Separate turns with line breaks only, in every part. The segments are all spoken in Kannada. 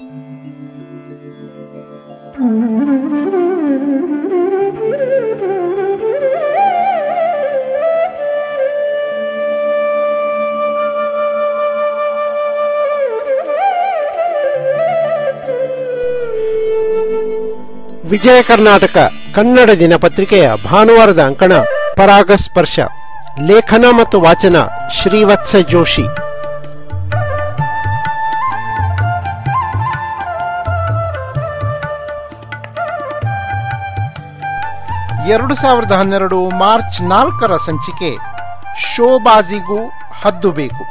ವಿಜಯ ಕರ್ನಾಟಕ ಕನ್ನಡ ದಿನಪತ್ರಿಕೆಯ ಭಾನುವಾರದ ಅಂಕಣ ಪರಾಗಸ್ಪರ್ಶ ಲೇಖನ ಮತ್ತು ವಾಚನ ಶ್ರೀವತ್ಸ ಜೋಶಿ ಎರಡು ಸಾವಿರದ ಹನ್ನೆರಡು ಮಾರ್ಚ್ ನಾಲ್ಕರ ಸಂಚಿಕೆ ಶೋಬಾಜಿಗೂ ಹದ್ದು ಬೇಕು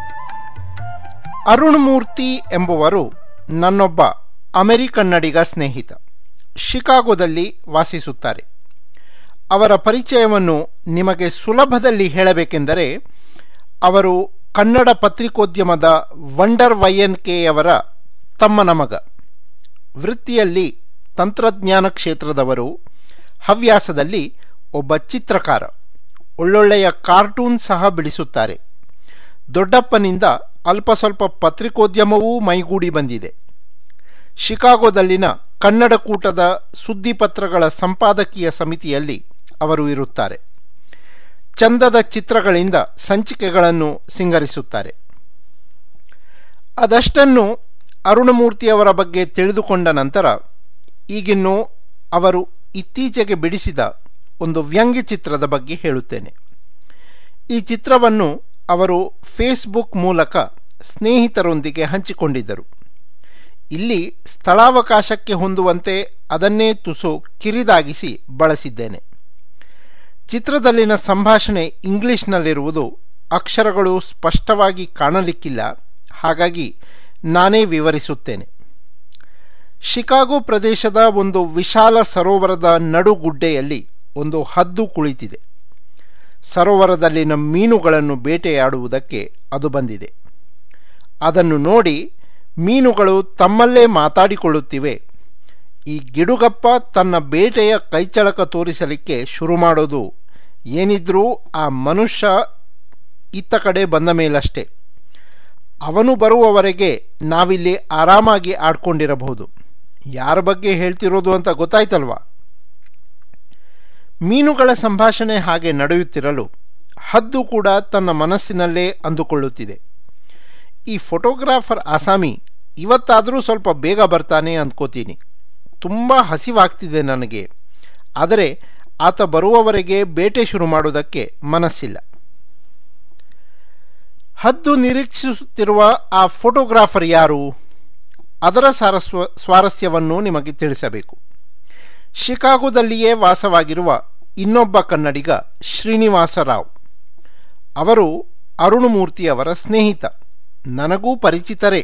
ಅರುಣ್ ಮೂರ್ತಿ ಎಂಬುವರು ನನ್ನೊಬ್ಬ ಅಮೆರಿಕನ್ನಡಿಗ ಸ್ನೇಹಿತ ಶಿಕಾಗೋದಲ್ಲಿ ವಾಸಿಸುತ್ತಾರೆ ಅವರ ಪರಿಚಯವನ್ನು ನಿಮಗೆ ಸುಲಭದಲ್ಲಿ ಹೇಳಬೇಕೆಂದರೆ ಅವರು ಕನ್ನಡ ಪತ್ರಿಕೋದ್ಯಮದ ವಂಡರ್ ವೈಎನ್ ಕೆಯವರ ತಮ್ಮನ ಮಗ ವೃತ್ತಿಯಲ್ಲಿ ತಂತ್ರಜ್ಞಾನ ಕ್ಷೇತ್ರದವರು ಹವ್ಯಾಸದಲ್ಲಿ ಒಬ್ಬ ಚಿತ್ರಕಾರ ಒಳ್ಳೊಳ್ಳೆಯ ಕಾರ್ಟೂನ್ ಸಹ ಬಿಡಿಸುತ್ತಾರೆ ದೊಡ್ಡಪ್ಪನಿಂದ ಅಲ್ಪ ಸ್ವಲ್ಪ ಪತ್ರಿಕೋದ್ಯಮವೂ ಮೈಗೂಡಿ ಬಂದಿದೆ ಶಿಕಾಗೋದಲ್ಲಿನ ಕನ್ನಡ ಕೂಟದ ಸುದ್ದಿಪತ್ರಗಳ ಸಂಪಾದಕೀಯ ಸಮಿತಿಯಲ್ಲಿ ಅವರು ಇರುತ್ತಾರೆ ಚಂದದ ಚಿತ್ರಗಳಿಂದ ಸಂಚಿಕೆಗಳನ್ನು ಸಿಂಗರಿಸುತ್ತಾರೆ ಅದಷ್ಟನ್ನು ಅರುಣಮೂರ್ತಿಯವರ ಬಗ್ಗೆ ತಿಳಿದುಕೊಂಡ ನಂತರ ಈಗಿನ್ನು ಅವರು ಇತ್ತೀಚೆಗೆ ಬಿಡಿಸಿದ ಒಂದು ವ್ಯಂಗ್ಯ ಚಿತ್ರದ ಬಗ್ಗೆ ಹೇಳುತ್ತೇನೆ ಈ ಚಿತ್ರವನ್ನು ಅವರು ಫೇಸ್ಬುಕ್ ಮೂಲಕ ಸ್ನೇಹಿತರೊಂದಿಗೆ ಹಂಚಿಕೊಂಡಿದ್ದರು ಇಲ್ಲಿ ಸ್ಥಳಾವಕಾಶಕ್ಕೆ ಹೊಂದುವಂತೆ ಅದನ್ನೇ ತುಸು ಕಿರಿದಾಗಿಸಿ ಬಳಸಿದ್ದೇನೆ ಚಿತ್ರದಲ್ಲಿನ ಸಂಭಾಷಣೆ ಇಂಗ್ಲಿಷ್ನಲ್ಲಿರುವುದು ಅಕ್ಷರಗಳು ಸ್ಪಷ್ಟವಾಗಿ ಕಾಣಲಿಕ್ಕಿಲ್ಲ ಹಾಗಾಗಿ ನಾನೇ ವಿವರಿಸುತ್ತೇನೆ ಶಿಕಾಗೋ ಪ್ರದೇಶದ ಒಂದು ವಿಶಾಲ ಸರೋವರದ ನಡುಗುಡ್ಡೆಯಲ್ಲಿ ಒಂದು ಹದ್ದು ಕುಳಿತಿದೆ ಸರೋವರದಲ್ಲಿನ ಮೀನುಗಳನ್ನು ಬೇಟೆಯಾಡುವುದಕ್ಕೆ ಅದು ಬಂದಿದೆ ಅದನ್ನು ನೋಡಿ ಮೀನುಗಳು ತಮ್ಮಲ್ಲೇ ಮಾತಾಡಿಕೊಳ್ಳುತ್ತಿವೆ ಈ ಗಿಡುಗಪ್ಪ ತನ್ನ ಬೇಟೆಯ ಕೈಚಳಕ ತೋರಿಸಲಿಕ್ಕೆ ಶುರು ಮಾಡೋದು ಏನಿದ್ರೂ ಆ ಮನುಷ್ಯ ಇತ್ತ ಕಡೆ ಬಂದ ಮೇಲಷ್ಟೇ ಅವನು ಬರುವವರೆಗೆ ನಾವಿಲ್ಲಿ ಆರಾಮಾಗಿ ಆಡ್ಕೊಂಡಿರಬಹುದು ಯಾರ ಬಗ್ಗೆ ಹೇಳ್ತಿರೋದು ಅಂತ ಗೊತ್ತಾಯ್ತಲ್ವಾ ಮೀನುಗಳ ಸಂಭಾಷಣೆ ಹಾಗೆ ನಡೆಯುತ್ತಿರಲು ಹದ್ದು ಕೂಡ ತನ್ನ ಮನಸ್ಸಿನಲ್ಲೇ ಅಂದುಕೊಳ್ಳುತ್ತಿದೆ ಈ ಫೋಟೋಗ್ರಾಫರ್ ಆಸಾಮಿ ಇವತ್ತಾದರೂ ಸ್ವಲ್ಪ ಬೇಗ ಬರ್ತಾನೆ ಅಂದ್ಕೋತೀನಿ ತುಂಬ ಹಸಿವಾಗ್ತಿದೆ ನನಗೆ ಆದರೆ ಆತ ಬರುವವರೆಗೆ ಬೇಟೆ ಶುರು ಮಾಡುವುದಕ್ಕೆ ಮನಸ್ಸಿಲ್ಲ ಹದ್ದು ನಿರೀಕ್ಷಿಸುತ್ತಿರುವ ಆ ಫೋಟೋಗ್ರಾಫರ್ ಯಾರು ಅದರ ಸಾರಸ್ವ ಸ್ವಾರಸ್ಯವನ್ನು ನಿಮಗೆ ತಿಳಿಸಬೇಕು ಶಿಕಾಗೋದಲ್ಲಿಯೇ ವಾಸವಾಗಿರುವ ಇನ್ನೊಬ್ಬ ಕನ್ನಡಿಗ ಶ್ರೀನಿವಾಸ ರಾವ್ ಅವರು ಅರುಣಮೂರ್ತಿಯವರ ಸ್ನೇಹಿತ ನನಗೂ ಪರಿಚಿತರೇ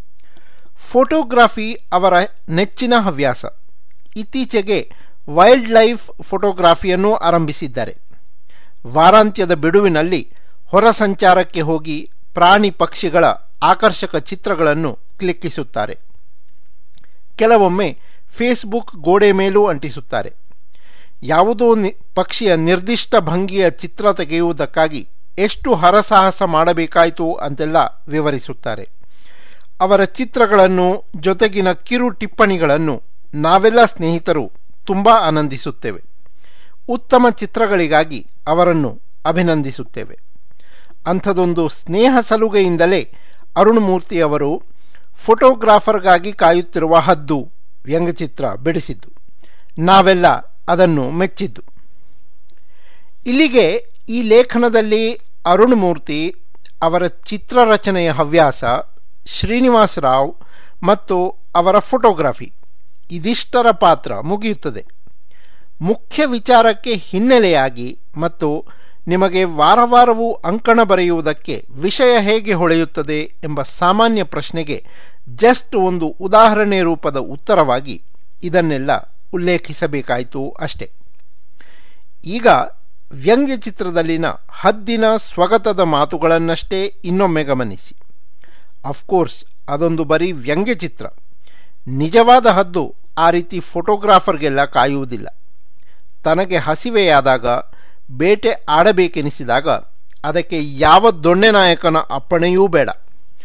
ಫೋಟೋಗ್ರಫಿ ಅವರ ನೆಚ್ಚಿನ ಹವ್ಯಾಸ ಇತ್ತೀಚೆಗೆ ವೈಲ್ಡ್ ಲೈಫ್ ಫೋಟೋಗ್ರಫಿಯನ್ನು ಆರಂಭಿಸಿದ್ದಾರೆ ವಾರಾಂತ್ಯದ ಬಿಡುವಿನಲ್ಲಿ ಹೊರ ಸಂಚಾರಕ್ಕೆ ಹೋಗಿ ಪ್ರಾಣಿ ಪಕ್ಷಿಗಳ ಆಕರ್ಷಕ ಚಿತ್ರಗಳನ್ನು ಕ್ಲಿಕ್ಕಿಸುತ್ತಾರೆ ಕೆಲವೊಮ್ಮೆ ಫೇಸ್ಬುಕ್ ಗೋಡೆ ಮೇಲೂ ಅಂಟಿಸುತ್ತಾರೆ ಯಾವುದೋ ನಿ ಪಕ್ಷಿಯ ನಿರ್ದಿಷ್ಟ ಭಂಗಿಯ ಚಿತ್ರ ತೆಗೆಯುವುದಕ್ಕಾಗಿ ಎಷ್ಟು ಹರಸಾಹಸ ಮಾಡಬೇಕಾಯಿತು ಅಂತೆಲ್ಲ ವಿವರಿಸುತ್ತಾರೆ ಅವರ ಚಿತ್ರಗಳನ್ನು ಜೊತೆಗಿನ ಕಿರು ಟಿಪ್ಪಣಿಗಳನ್ನು ನಾವೆಲ್ಲ ಸ್ನೇಹಿತರು ತುಂಬ ಆನಂದಿಸುತ್ತೇವೆ ಉತ್ತಮ ಚಿತ್ರಗಳಿಗಾಗಿ ಅವರನ್ನು ಅಭಿನಂದಿಸುತ್ತೇವೆ ಅಂಥದೊಂದು ಸ್ನೇಹ ಸಲುಗೆಯಿಂದಲೇ ಅರುಣಮೂರ್ತಿಯವರು ಫೋಟೋಗ್ರಾಫರ್ಗಾಗಿ ಕಾಯುತ್ತಿರುವ ಹದ್ದು ವ್ಯಂಗ್ಯಚಿತ್ರ ಬಿಡಿಸಿದ್ದು ನಾವೆಲ್ಲ ಅದನ್ನು ಮೆಚ್ಚಿದ್ದು ಇಲ್ಲಿಗೆ ಈ ಲೇಖನದಲ್ಲಿ ಅರುಣ್ ಮೂರ್ತಿ ಅವರ ಚಿತ್ರರಚನೆಯ ಹವ್ಯಾಸ ಶ್ರೀನಿವಾಸ ರಾವ್ ಮತ್ತು ಅವರ ಫೋಟೋಗ್ರಫಿ ಇದಿಷ್ಟರ ಪಾತ್ರ ಮುಗಿಯುತ್ತದೆ ಮುಖ್ಯ ವಿಚಾರಕ್ಕೆ ಹಿನ್ನೆಲೆಯಾಗಿ ಮತ್ತು ನಿಮಗೆ ವಾರ ವಾರವೂ ಅಂಕಣ ಬರೆಯುವುದಕ್ಕೆ ವಿಷಯ ಹೇಗೆ ಹೊಳೆಯುತ್ತದೆ ಎಂಬ ಸಾಮಾನ್ಯ ಪ್ರಶ್ನೆಗೆ ಜಸ್ಟ್ ಒಂದು ಉದಾಹರಣೆ ರೂಪದ ಉತ್ತರವಾಗಿ ಇದನ್ನೆಲ್ಲ ಉಲ್ಲೇಖಿಸಬೇಕಾಯಿತು ಅಷ್ಟೆ ಈಗ ವ್ಯಂಗ್ಯ ಚಿತ್ರದಲ್ಲಿನ ಹದ್ದಿನ ಸ್ವಗತದ ಮಾತುಗಳನ್ನಷ್ಟೇ ಇನ್ನೊಮ್ಮೆ ಗಮನಿಸಿ ಅಫ್ಕೋರ್ಸ್ ಅದೊಂದು ಬರೀ ವ್ಯಂಗ್ಯ ಚಿತ್ರ ನಿಜವಾದ ಹದ್ದು ಆ ರೀತಿ ಫೋಟೋಗ್ರಾಫರ್ಗೆಲ್ಲ ಕಾಯುವುದಿಲ್ಲ ತನಗೆ ಹಸಿವೆಯಾದಾಗ ಬೇಟೆ ಆಡಬೇಕೆನಿಸಿದಾಗ ಅದಕ್ಕೆ ಯಾವ ದೊಣ್ಣೆ ನಾಯಕನ ಅಪ್ಪಣೆಯೂ ಬೇಡ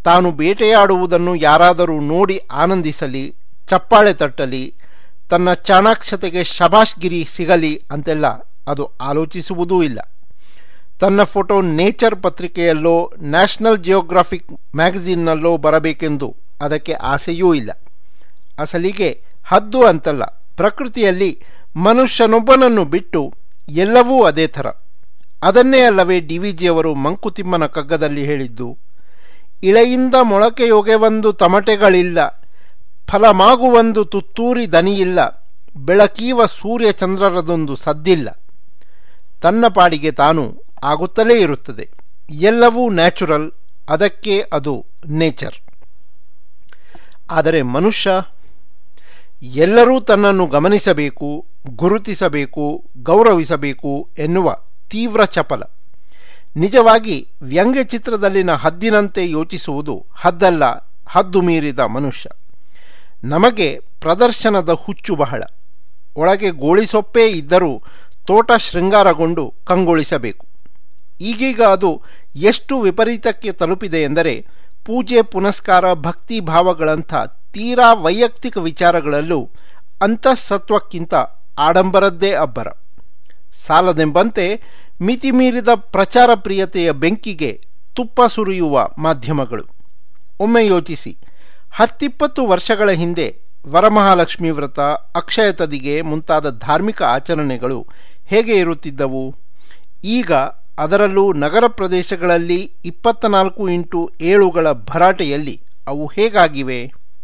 ತಾನು ಬೇಟೆಯಾಡುವುದನ್ನು ಯಾರಾದರೂ ನೋಡಿ ಆನಂದಿಸಲಿ ಚಪ್ಪಾಳೆ ತಟ್ಟಲಿ ತನ್ನ ಚಾಣಾಕ್ಷತೆಗೆ ಶಬಾಷ್ಗಿರಿ ಸಿಗಲಿ ಅಂತೆಲ್ಲ ಅದು ಆಲೋಚಿಸುವುದೂ ಇಲ್ಲ ತನ್ನ ಫೋಟೋ ನೇಚರ್ ಪತ್ರಿಕೆಯಲ್ಲೋ ನ್ಯಾಷನಲ್ ಜಿಯೋಗ್ರಾಫಿಕ್ ಮ್ಯಾಗಝಿನ್ನಲ್ಲೋ ಬರಬೇಕೆಂದು ಅದಕ್ಕೆ ಆಸೆಯೂ ಇಲ್ಲ ಅಸಲಿಗೆ ಹದ್ದು ಅಂತಲ್ಲ ಪ್ರಕೃತಿಯಲ್ಲಿ ಮನುಷ್ಯನೊಬ್ಬನನ್ನು ಬಿಟ್ಟು ಎಲ್ಲವೂ ಅದೇ ಥರ ಅದನ್ನೇ ಅಲ್ಲವೇ ಡಿ ವಿ ಜಿಯವರು ಮಂಕುತಿಮ್ಮನ ಕಗ್ಗದಲ್ಲಿ ಹೇಳಿದ್ದು ಇಳೆಯಿಂದ ಮೊಳಕೆಯೊಗೆವಂದು ತಮಟೆಗಳಿಲ್ಲ ಫಲಮಾಗುವಂದು ತುತ್ತೂರಿ ದನಿಯಿಲ್ಲ ಬೆಳಕೀವ ಸೂರ್ಯ ಚಂದ್ರರದೊಂದು ಸದ್ದಿಲ್ಲ ತನ್ನ ಪಾಡಿಗೆ ತಾನು ಆಗುತ್ತಲೇ ಇರುತ್ತದೆ ಎಲ್ಲವೂ ನ್ಯಾಚುರಲ್ ಅದಕ್ಕೆ ಅದು ನೇಚರ್ ಆದರೆ ಮನುಷ್ಯ ಎಲ್ಲರೂ ತನ್ನನ್ನು ಗಮನಿಸಬೇಕು ಗುರುತಿಸಬೇಕು ಗೌರವಿಸಬೇಕು ಎನ್ನುವ ತೀವ್ರ ಚಪಲ ನಿಜವಾಗಿ ವ್ಯಂಗ್ಯ ಚಿತ್ರದಲ್ಲಿನ ಹದ್ದಿನಂತೆ ಯೋಚಿಸುವುದು ಹದ್ದಲ್ಲ ಹದ್ದು ಮೀರಿದ ಮನುಷ್ಯ ನಮಗೆ ಪ್ರದರ್ಶನದ ಹುಚ್ಚು ಬಹಳ ಒಳಗೆ ಗೋಳಿಸೊಪ್ಪೇ ಇದ್ದರೂ ತೋಟ ಶೃಂಗಾರಗೊಂಡು ಕಂಗೊಳಿಸಬೇಕು ಈಗೀಗ ಅದು ಎಷ್ಟು ವಿಪರೀತಕ್ಕೆ ತಲುಪಿದೆ ಎಂದರೆ ಪೂಜೆ ಪುನಸ್ಕಾರ ಭಕ್ತಿ ಭಾವಗಳಂಥ ತೀರಾ ವೈಯಕ್ತಿಕ ವಿಚಾರಗಳಲ್ಲೂ ಅಂತಃಸತ್ವಕ್ಕಿಂತ ಆಡಂಬರದ್ದೇ ಅಬ್ಬರ ಸಾಲದೆಂಬಂತೆ ಮಿತಿಮೀರಿದ ಪ್ರಚಾರ ಪ್ರಿಯತೆಯ ಬೆಂಕಿಗೆ ತುಪ್ಪ ಸುರಿಯುವ ಮಾಧ್ಯಮಗಳು ಒಮ್ಮೆ ಯೋಚಿಸಿ ಹತ್ತಿಪ್ಪತ್ತು ವರ್ಷಗಳ ಹಿಂದೆ ವರಮಹಾಲಕ್ಷ್ಮಿ ವ್ರತ ಅಕ್ಷಯ ತದಿಗೆ ಮುಂತಾದ ಧಾರ್ಮಿಕ ಆಚರಣೆಗಳು ಹೇಗೆ ಇರುತ್ತಿದ್ದವು ಈಗ ಅದರಲ್ಲೂ ನಗರ ಪ್ರದೇಶಗಳಲ್ಲಿ ಇಪ್ಪತ್ತ ನಾಲ್ಕು ಇಂಟು ಏಳುಗಳ ಭರಾಟೆಯಲ್ಲಿ ಅವು ಹೇಗಾಗಿವೆ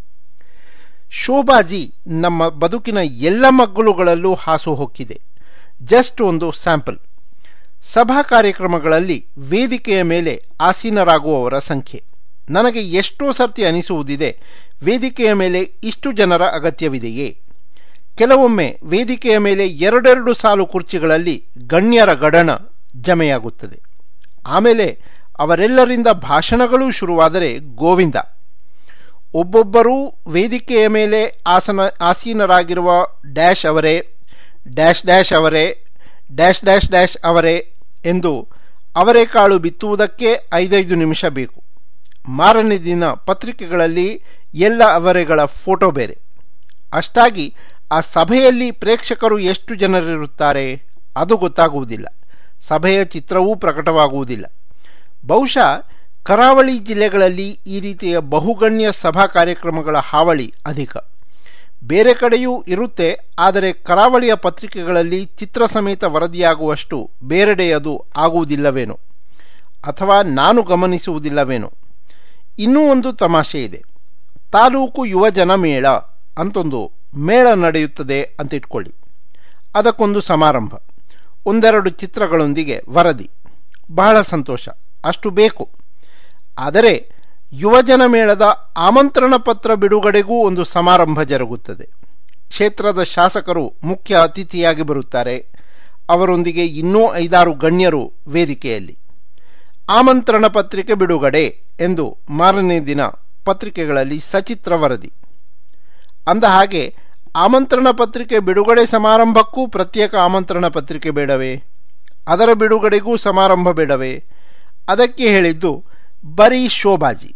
ಶೋಭಾಜಿ ನಮ್ಮ ಬದುಕಿನ ಎಲ್ಲ ಮಗ್ಗುಲುಗಳಲ್ಲೂ ಹಾಸು ಹೊಕ್ಕಿದೆ ಜಸ್ಟ್ ಒಂದು ಸ್ಯಾಂಪಲ್ ಸಭಾ ಕಾರ್ಯಕ್ರಮಗಳಲ್ಲಿ ವೇದಿಕೆಯ ಮೇಲೆ ಆಸೀನರಾಗುವವರ ಸಂಖ್ಯೆ ನನಗೆ ಎಷ್ಟೋ ಸರ್ತಿ ಅನಿಸುವುದಿದೆ ವೇದಿಕೆಯ ಮೇಲೆ ಇಷ್ಟು ಜನರ ಅಗತ್ಯವಿದೆಯೇ ಕೆಲವೊಮ್ಮೆ ವೇದಿಕೆಯ ಮೇಲೆ ಎರಡೆರಡು ಸಾಲು ಕುರ್ಚಿಗಳಲ್ಲಿ ಗಣ್ಯರ ಗಡಣ ಜಮೆಯಾಗುತ್ತದೆ ಆಮೇಲೆ ಅವರೆಲ್ಲರಿಂದ ಭಾಷಣಗಳೂ ಶುರುವಾದರೆ ಗೋವಿಂದ ಒಬ್ಬೊಬ್ಬರೂ ವೇದಿಕೆಯ ಮೇಲೆ ಆಸನ ಆಸೀನರಾಗಿರುವ ಡ್ಯಾಶ್ ಅವರೇ ಡ್ಯಾಶ್ ಡ್ಯಾಶ್ ಅವರೇ ಡ್ಯಾಶ್ ಡ್ಯಾಶ್ ಡ್ಯಾಶ್ ಅವರೇ ಎಂದು ಅವರೆಕಾಳು ಬಿತ್ತುವುದಕ್ಕೆ ಐದೈದು ನಿಮಿಷ ಬೇಕು ಮಾರನೇ ದಿನ ಪತ್ರಿಕೆಗಳಲ್ಲಿ ಎಲ್ಲ ಅವರೆಗಳ ಫೋಟೋ ಬೇರೆ ಅಷ್ಟಾಗಿ ಆ ಸಭೆಯಲ್ಲಿ ಪ್ರೇಕ್ಷಕರು ಎಷ್ಟು ಜನರಿರುತ್ತಾರೆ ಅದು ಗೊತ್ತಾಗುವುದಿಲ್ಲ ಸಭೆಯ ಚಿತ್ರವೂ ಪ್ರಕಟವಾಗುವುದಿಲ್ಲ ಬಹುಶಃ ಕರಾವಳಿ ಜಿಲ್ಲೆಗಳಲ್ಲಿ ಈ ರೀತಿಯ ಬಹುಗಣ್ಯ ಸಭಾ ಕಾರ್ಯಕ್ರಮಗಳ ಹಾವಳಿ ಅಧಿಕ ಬೇರೆ ಕಡೆಯೂ ಇರುತ್ತೆ ಆದರೆ ಕರಾವಳಿಯ ಪತ್ರಿಕೆಗಳಲ್ಲಿ ಚಿತ್ರ ಸಮೇತ ವರದಿಯಾಗುವಷ್ಟು ಬೇರೆಡೆ ಅದು ಆಗುವುದಿಲ್ಲವೇನೋ ಅಥವಾ ನಾನು ಗಮನಿಸುವುದಿಲ್ಲವೇನೋ ಇನ್ನೂ ಒಂದು ತಮಾಷೆ ಇದೆ ತಾಲೂಕು ಯುವಜನ ಮೇಳ ಅಂತೊಂದು ಮೇಳ ನಡೆಯುತ್ತದೆ ಅಂತ ಇಟ್ಕೊಳ್ಳಿ ಅದಕ್ಕೊಂದು ಸಮಾರಂಭ ಒಂದೆರಡು ಚಿತ್ರಗಳೊಂದಿಗೆ ವರದಿ ಬಹಳ ಸಂತೋಷ ಅಷ್ಟು ಬೇಕು ಆದರೆ ಯುವಜನ ಮೇಳದ ಆಮಂತ್ರಣ ಪತ್ರ ಬಿಡುಗಡೆಗೂ ಒಂದು ಸಮಾರಂಭ ಜರುಗುತ್ತದೆ ಕ್ಷೇತ್ರದ ಶಾಸಕರು ಮುಖ್ಯ ಅತಿಥಿಯಾಗಿ ಬರುತ್ತಾರೆ ಅವರೊಂದಿಗೆ ಇನ್ನೂ ಐದಾರು ಗಣ್ಯರು ವೇದಿಕೆಯಲ್ಲಿ ಆಮಂತ್ರಣ ಪತ್ರಿಕೆ ಬಿಡುಗಡೆ ಎಂದು ಮಾರನೇ ದಿನ ಪತ್ರಿಕೆಗಳಲ್ಲಿ ಸಚಿತ್ರ ವರದಿ ಅಂದ ಹಾಗೆ ಆಮಂತ್ರಣ ಪತ್ರಿಕೆ ಬಿಡುಗಡೆ ಸಮಾರಂಭಕ್ಕೂ ಪ್ರತ್ಯೇಕ ಆಮಂತ್ರಣ ಪತ್ರಿಕೆ ಬೇಡವೇ ಅದರ ಬಿಡುಗಡೆಗೂ ಸಮಾರಂಭ ಬೇಡವೇ ಅದಕ್ಕೆ ಹೇಳಿದ್ದು ಬರೀ ಶೋಭಾಜಿ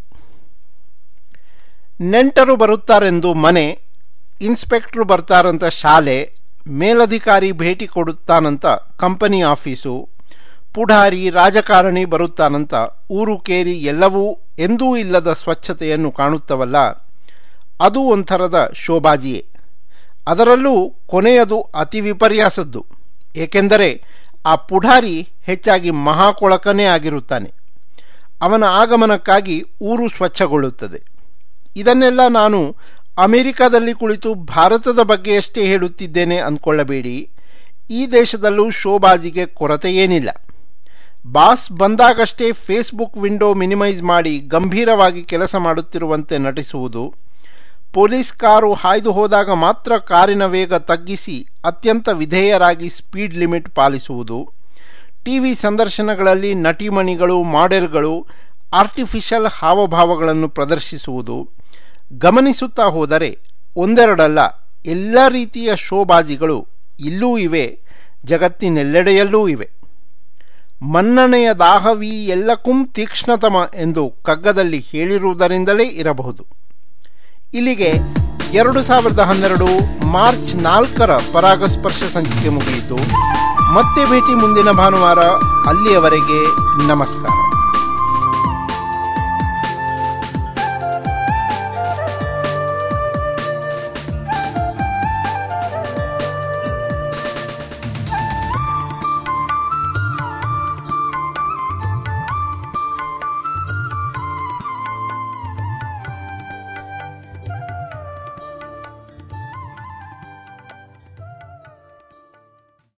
ನೆಂಟರು ಬರುತ್ತಾರೆಂದು ಮನೆ ಇನ್ಸ್ಪೆಕ್ಟ್ರು ಬರ್ತಾರಂತ ಶಾಲೆ ಮೇಲಧಿಕಾರಿ ಭೇಟಿ ಕೊಡುತ್ತಾನಂತ ಕಂಪನಿ ಆಫೀಸು ಪುಢಾರಿ ರಾಜಕಾರಣಿ ಬರುತ್ತಾನಂತ ಊರು ಕೇರಿ ಎಲ್ಲವೂ ಎಂದೂ ಇಲ್ಲದ ಸ್ವಚ್ಛತೆಯನ್ನು ಕಾಣುತ್ತವಲ್ಲ ಅದು ಒಂಥರದ ಶೋಭಾಜಿಯೇ ಅದರಲ್ಲೂ ಕೊನೆಯದು ಅತಿ ವಿಪರ್ಯಾಸದ್ದು ಏಕೆಂದರೆ ಆ ಪುಢಾರಿ ಹೆಚ್ಚಾಗಿ ಮಹಾಕೊಳಕನೇ ಆಗಿರುತ್ತಾನೆ ಅವನ ಆಗಮನಕ್ಕಾಗಿ ಊರು ಸ್ವಚ್ಛಗೊಳ್ಳುತ್ತದೆ ಇದನ್ನೆಲ್ಲ ನಾನು ಅಮೆರಿಕದಲ್ಲಿ ಕುಳಿತು ಭಾರತದ ಬಗ್ಗೆಯಷ್ಟೇ ಹೇಳುತ್ತಿದ್ದೇನೆ ಅಂದ್ಕೊಳ್ಳಬೇಡಿ ಈ ದೇಶದಲ್ಲೂ ಶೋಬಾಜಿಗೆ ಕೊರತೆ ಏನಿಲ್ಲ ಬಾಸ್ ಬಂದಾಗಷ್ಟೇ ಫೇಸ್ಬುಕ್ ವಿಂಡೋ ಮಿನಿಮೈಸ್ ಮಾಡಿ ಗಂಭೀರವಾಗಿ ಕೆಲಸ ಮಾಡುತ್ತಿರುವಂತೆ ನಟಿಸುವುದು ಪೊಲೀಸ್ ಕಾರು ಹಾಯ್ದು ಹೋದಾಗ ಮಾತ್ರ ಕಾರಿನ ವೇಗ ತಗ್ಗಿಸಿ ಅತ್ಯಂತ ವಿಧೇಯರಾಗಿ ಸ್ಪೀಡ್ ಲಿಮಿಟ್ ಪಾಲಿಸುವುದು ಟಿವಿ ಸಂದರ್ಶನಗಳಲ್ಲಿ ನಟಿಮಣಿಗಳು ಮಾಡೆಲ್ಗಳು ಆರ್ಟಿಫಿಷಿಯಲ್ ಹಾವಭಾವಗಳನ್ನು ಪ್ರದರ್ಶಿಸುವುದು ಗಮನಿಸುತ್ತಾ ಹೋದರೆ ಒಂದೆರಡಲ್ಲ ಎಲ್ಲ ರೀತಿಯ ಶೋಬಾಜಿಗಳು ಇಲ್ಲೂ ಇವೆ ಜಗತ್ತಿನೆಲ್ಲೆಡೆಯಲ್ಲೂ ಇವೆ ಮನ್ನಣೆಯ ದಾಹವಿ ಎಲ್ಲಕ್ಕೂ ತೀಕ್ಷ್ಣತಮ ಎಂದು ಕಗ್ಗದಲ್ಲಿ ಹೇಳಿರುವುದರಿಂದಲೇ ಇರಬಹುದು ಇಲ್ಲಿಗೆ ಎರಡು ಸಾವಿರದ ಹನ್ನೆರಡು ಮಾರ್ಚ್ ನಾಲ್ಕರ ಪರಾಗಸ್ಪರ್ಶ ಸಂಚಿಕೆ ಮುಗಿಯಿತು ಮತ್ತೆ ಭೇಟಿ ಮುಂದಿನ ಭಾನುವಾರ ಅಲ್ಲಿಯವರೆಗೆ ನಮಸ್ಕಾರ